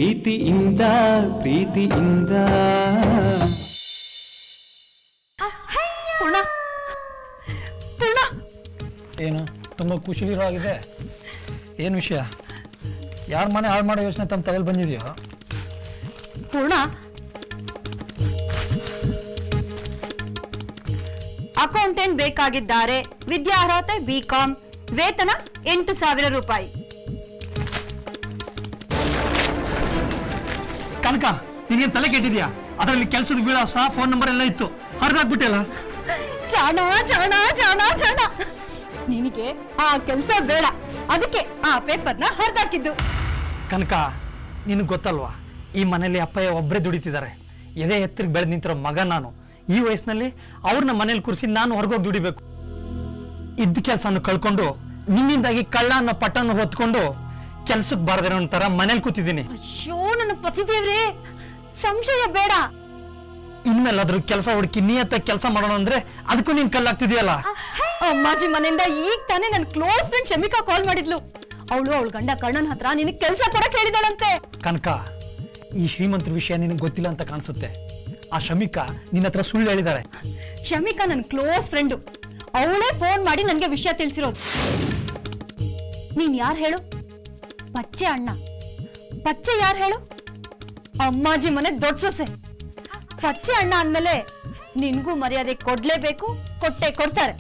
ಪ್ರೀತಿಯಿಂದ ಪ್ರೀತಿಯಿಂದ ಪೂರ್ಣ ಪೂರ್ಣ ಏನು ತುಂಬ ಖುಷಿಲಿರೋ ಆಗಿದೆ ಏನು ವಿಷಯ ಯಾರ ಮನೆ ಹಾಳು ಮಾಡೋ ಯೋಚನೆ ತಮ್ಮ ತಲೆಯಲ್ಲಿ ಬಂದಿದೆಯೋ ಪೂರ್ಣ ಅಕೌಂಟೆಂಟ್ ಬೇಕಾಗಿದ್ದಾರೆ ವಿದ್ಯಾರ್ಹತೆ ಬಿಕಾಂ ವೇತನ ಎಂಟು ಸಾವಿರ ರೂಪಾಯಿ ಕನಕ ನಿನಗೇನು ತಲೆ ಕೆಟ್ಟಿದ್ಯಾ ಅದರಲ್ಲಿ ಕೆಲಸದ ವಿಳಾಸ ಫೋನ್ ನಂಬರ್ ಎಲ್ಲ ಇತ್ತು ಹರಿದಾಕ್ಬಿಟ್ಟೆಲ್ಲ ಜಾಣ ಜಾಣ ಜಾಣ ಜಾಣ ನಿನಗೆ ಆ ಕೆಲಸ ಬೇಡ ಅದಕ್ಕೆ ಆ ಪೇಪರ್ನ ಹರಿದಾಕಿದ್ದು ಕನಕ ನಿನಗೆ ಗೊತ್ತಲ್ವಾ ಈ ಮನೇಲಿ ಅಪ್ಪಯ್ಯ ಒಬ್ಬರೇ ದುಡಿತಿದ್ದಾರೆ ಎದೆ ಎತ್ತರಿಗೆ ಬೆಳೆದು ನಿಂತಿರೋ ಮಗ ನಾನು ಈ ವಯಸ್ಸಿನಲ್ಲಿ ಅವ್ರನ್ನ ಮನೇಲಿ ಕೂರಿಸಿ ನಾನು ಹೊರಗೋಗಿ ದುಡಿಬೇಕು ಇದ್ದ ಕೆಲಸನ ಕಳ್ಕೊಂಡು ನಿನ್ನಿಂದಾಗಿ ಕಳ್ಳ ಅನ್ನೋ ಪಟ್ಟನ್ನು ಹೊತ್ಕೊಂಡು ಕೆಲ್ಸಕ್ಕೆ ಬಾರದಿರೋ ತರ ಮನೇಲಿ ಕೂತಿದ್ದೀನಿ ಅಯ್ಯೋ ನನ್ನ ಪತಿದೇವ್ರೇ ಸಂಶಯ ಬೇಡ ಇನ್ಮೇಲಾದ್ರೂ ಕೆಲಸ ಹುಡುಕಿ ನಿಯತ್ತ ಕೆಲಸ ಮಾಡೋಣ ಅಂದ್ರೆ ಅದಕ್ಕೂ ನೀನ್ ಕಲ್ಲಾಗ್ತಿದ್ಯಲ್ಲ ಅಮ್ಮಾಜಿ ಮನೆಯಿಂದ ಈಗ ತಾನೇ ನನ್ನ ಕ್ಲೋಸ್ ಫ್ರೆಂಡ್ ಶಮಿಕಾ ಕಾಲ್ ಮಾಡಿದ್ಲು ಅವಳು ಅವಳ ಗಂಡ ಕರ್ಣನ್ ಹತ್ರ ನಿನಗೆ ಕೆಲಸ ಕೊಡಕ್ ಹೇಳಿದಾಳಂತೆ ಕನಕ ಈ ಶ್ರೀಮಂತರ ವಿಷಯ ನಿನಗೆ ಗೊತ್ತಿಲ್ಲ ಅಂತ ಕಾಣಿಸುತ್ತೆ ಆ ಶಮಿಕಾ ನಿನ್ನ ಹತ್ರ ಸುಳ್ಳು ಹೇಳಿದಾಳೆ ಶಮಿಕಾ ನನ್ನ ಕ್ಲೋಸ್ ಫ್ರೆಂಡು ಅವಳೇ ಫೋನ್ ಮಾಡಿ ನನಗೆ ವಿಷಯ ತಿಳಿಸಿರೋದು ನೀನ್ ಯಾರು ಹೇಳು ಪಚ್ಚೆ ಅಣ್ಣ ಪಚ್ಚೆ ಯಾರು ಹೇಳು ಅಮ್ಮಾಜಿ ಮನೆ ದೊಡ್ಡ ಸೊಸೆ ಪಚ್ಚೆ ಅಣ್ಣ ಅಂದ್ಮೇಲೆ ನಿನ್ಗೂ ಮರ್ಯಾದೆ ಕೊಡ್ಲೇಬೇಕು ಕೊಟ್ಟೆ ಕೊಡ್ತಾರೆ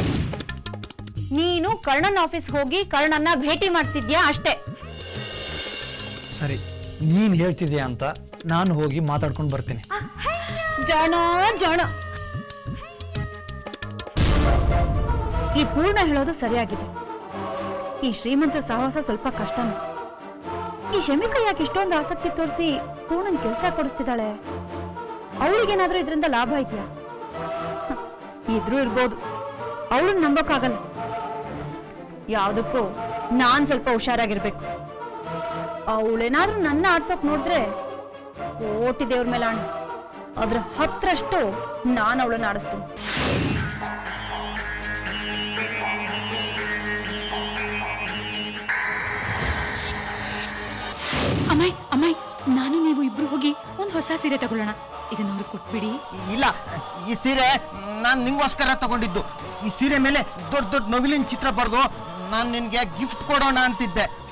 ನೀನು ಕರ್ಣನ್ ಆಫೀಸ್ ಹೋಗಿ ಕರ್ಣನ್ನ ಭೇಟಿ ಮಾಡ್ತಿದ್ಯಾ ಅಷ್ಟೇ ಸರಿ ನೀನ್ ಹೇಳ್ತಿದ್ಯಾ ಅಂತ ನಾನು ಹೋಗಿ ಮಾತಾಡ್ಕೊಂಡು ಬರ್ತೀನಿ ಜಾಣ ಜಾಣ ಈ ಪೂರ್ಣ ಹೇಳೋದು ಸರಿಯಾಗಿದೆ ಈ ಶ್ರೀಮಂತ ಸಹವಾಸ ಸ್ವಲ್ಪ ಕಷ್ಟನೇ ಈ ಶಮಿಕಾ ಯಾಕೆ ಇಷ್ಟೊಂದು ಆಸಕ್ತಿ ತೋರಿಸಿ ಪೂರ್ಣನ್ ಕೆಲಸ ಕೊಡಿಸ್ತಿದ್ದಾಳೆ ಅವಳಿಗೇನಾದ್ರೂ ಇದರಿಂದ ಲಾಭ ಇದೆಯಾ ಹ, ಇದ್ರೂ ಇರ್ಬೋದು ಅವಳನ್ನ ನಂಬೋಕ್ಕಾಗಲ್ಲ ಯಾವುದಕ್ಕೂ ನಾನ್ ಸ್ವಲ್ಪ ಹುಷಾರಾಗಿರ್ಬೇಕು ಅವಳೇನಾದ್ರೂ ನನ್ನ ಆಡ್ಸೋಕ್ ನೋಡಿದ್ರೆ ಕೋಟಿ ದೇವ್ರ ಮೇಲೆ ಆಣ ಅದ್ರ ಹತ್ರಷ್ಟು ನಾನು ಅವಳನ್ನ ಆಡಿಸ್ತೀನಿ ಅಮ್ಮಾಯ್ ಅಮ್ಮಾಯ್ ನಾನು ನೀವು ಇಬ್ರು ಹೋಗಿ ಒಂದು ಹೊಸ ಸೀರೆ ತಗೊಳ್ಳೋಣ ಇದನ್ನ ಅವ್ರಿಗೆ ಕೊಟ್ಬಿಡಿ ಇಲ್ಲ ಈ ಸೀರೆ ನಾನು ನಿಂಗೋಸ್ಕರ ತಗೊಂಡಿದ್ದು ಈ ಸೀರೆ ಮೇಲೆ ದೊಡ್ಡ ದೊಡ್ಡ ನವಿಲಿನ ಚಿತ್ರ ಬರೆದು ನಾನು ನಿನಗೆ ಗಿಫ್ಟ್ ಕೊಡೋಣ ಅಂತಿದ್ದೆ